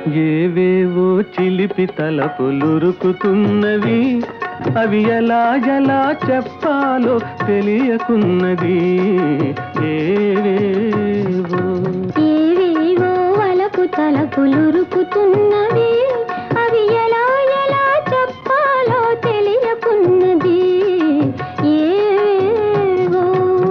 ఏవేవో చిలిపి తలపులురుకుతున్నవి అవి ఎలా ఎలా చెప్పాలో తెలియకున్నది ఏవేవో ఏవేవో వలపు తలపులురుకుతున్నవి అవి ఎలా ఎలా చెప్పాలో తెలియకున్నది ఏవేవో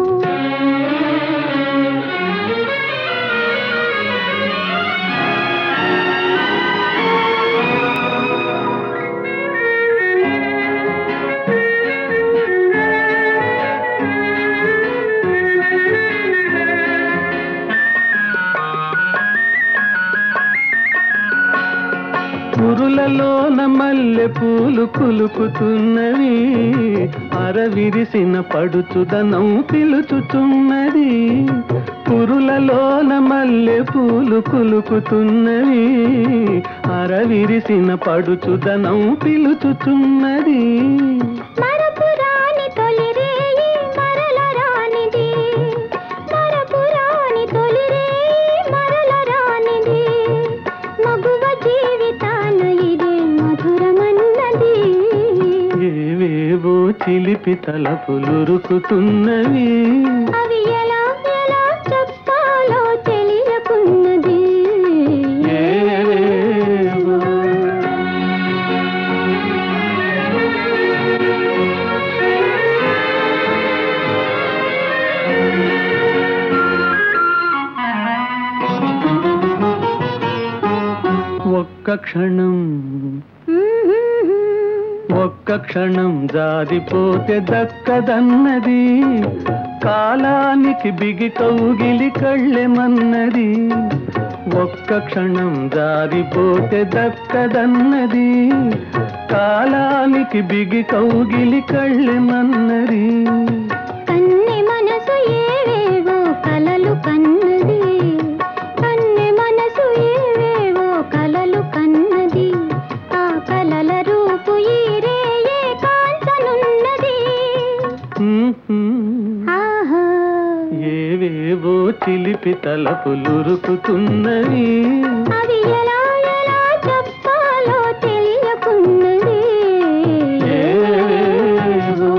పురులలోన మల్లె పూలు కులుకుతున్నవి అరవిరిసిన పడుచుదనం పిలుచుచున్నది పురులలోన మల్లె పూలు కులుకుతున్నవి అరవిరిసిన పడుచుదనం పిలుచుచున్నది మరపు రాని తొలి రేయి మరల రానిది మరపు రాని తొలి రేయి మరల రానిది మగువ జీవితాన ఇదే మధురమన్నది ఏవేవో చిలిపి తలపులురుకుతున్నవి అవి ఎలా ఎలా చెప్పాలో తెలియకున్నది ఏవేవో ఒక్క క్షణం ఒక్క క్షణం జారిపోతే దక్కదన్నది కాలానికి బిగి కౌగిలి కళ్ళెమన్నది ఒక్క క్షణం జారిపోతే దక్కదన్నది కాలానికి బిగి కౌగిలి కళ్ళెమన్నది కన్నె మనసు ఏవేవో కలలు కన్నది కన్నె మనసు ఏవేవో కలలు కన్నది ఆ కలల రూపు ఈ రేయే కాంచనున్నది ఆహా ఏవేవో చిలిపి తలపులురుకుతున్నవి అవి ఎలా ఎలా చెప్పాలో తెలియకున్నది ఏవేవో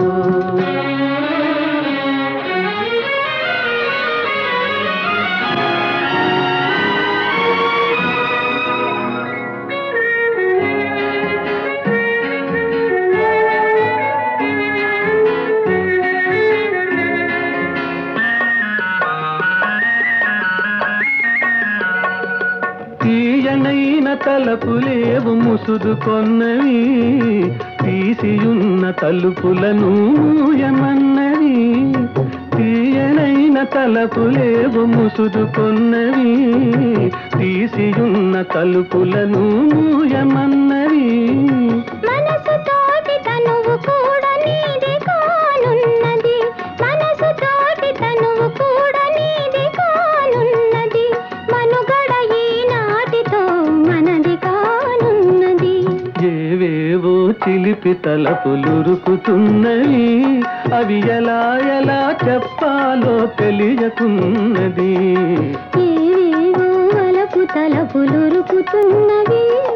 తీయనైన తలపులేవు ముసుదుకొన్నవి తీసియున్న తలుపులను మూయమన్నవి తీయనైన తలపులేవు ముసుదుకొన్నవి తీసియున్న తలుపులను మూయమన్నవి మనసు తోటి తనువు కూడా నీది కానున్నది మనసు తోటి తనువు కూడా నీది కానున్నది మనుగడ ఈనాటితో మనది కానున్నది ఏవేవో చిలిపి తలపులురుకుతున్నవి అవి ఎలా ఎలా చెప్పాలో తెలియకున్నది ఏవేవో వలపు తలపులురుకుతున్నవి